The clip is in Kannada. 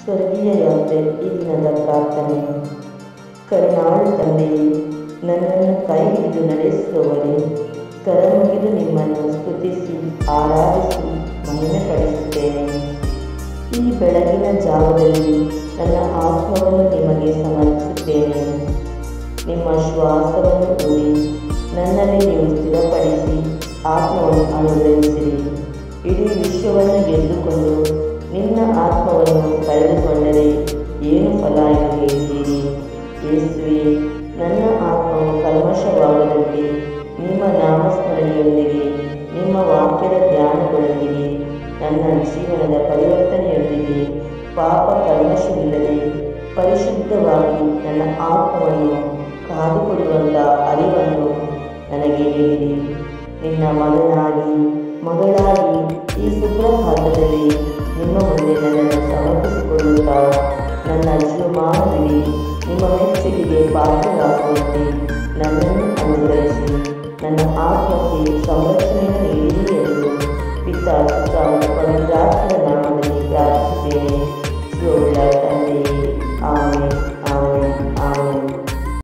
ಸ್ವರ್ಗೀಯ ಯಾತ್ರೆ ಈ ದಿನದ ಪ್ರಾರ್ಥನೆ ಕರುಣಾಳು ತಂದೆಯೇ ನನ್ನನ್ನು ಕೈ ಹಿಡಿದು ನಡೆಸುವವರೇ ಕರಮುಗಿದು ನಿಮ್ಮನ್ನು ಸ್ತುತಿಸಿ ಆರಾಧಿಸಿ ಮಹಿಮೆ ಪಡಿಸುತ್ತೇನೆ ಈ ಬೆಳಗಿನ ಜಾವದಲ್ಲಿ ನನ್ನ ಆತ್ಮವನ್ನು ನಿಮಗೆ ಸಮರ್ಪಿಸುತ್ತೇನೆ ನಿಮ್ಮ ಶ್ವಾಸವನ್ನು ಊದಿ ನನ್ನಲ್ಲಿ ನೀವು ಸ್ಥಿರಪಡಿಸಿ ಆತ್ಮವನ್ನು ಅನುಗ್ರಹಿಸಿರಿ ಇಡೀ ವಿಶ್ವವನ್ನು ಗೆದ್ದುಕೊಂಡು ನಿನ್ನ ಆತ್ಮವನ್ನು ಕಳೆದುಕೊಂಡರೆ ಏನು ಫಲ ಎಂದು ಹೇಳ್ತೀರಿ ಯೇಸುವೆ ನನ್ನ ಆತ್ಮವು ಕಲ್ಮಶವಾಗದಂತೆ ನಿಮ್ಮ ನಾಮಸ್ಮರಣೆಯೊಂದಿಗೆ ನಿಮ್ಮ ವಾಕ್ಯದ ಧ್ಯಾನಗಳೊಂದಿಗೆ ನನ್ನ ಜೀವನದ ಪರಿವರ್ತನೆಯೊಂದಿಗೆ ಪಾಪ ಕಲ್ಮಶವಿಲ್ಲದೆ ಪರಿಶುದ್ಧವಾಗಿ ನನ್ನ ಆತ್ಮವನ್ನು ಕಾದುಕೊಳ್ಳುವಂಥ ಅರಿವನ್ನು ನನಗೆ ನೀಡಿರಿ ನಿನ್ನ ಮಗನಾಗಿ ಮಗಳಾಗಿ ಈ ಸುಪ್ರಭಾತದಲ್ಲಿ ನಿಮ್ಮ ಮುಂದೆ ನನ್ನನ್ನು ಸಮರ್ಪಿಸಿಕೊಳ್ಳುತ್ತಾ ನನ್ನ ಜೀವಮಾನವಿಡೀ ನಿಮ್ಮ ಮೆಚ್ಚುಗೆಗೆ ಪಾತ್ರರಾಗುವಂತೆ ನನ್ನನ್ನು ಅನುಗ್ರಹಿಸಿ ನನ್ನ ಆತ್ಮಕ್ಕೆ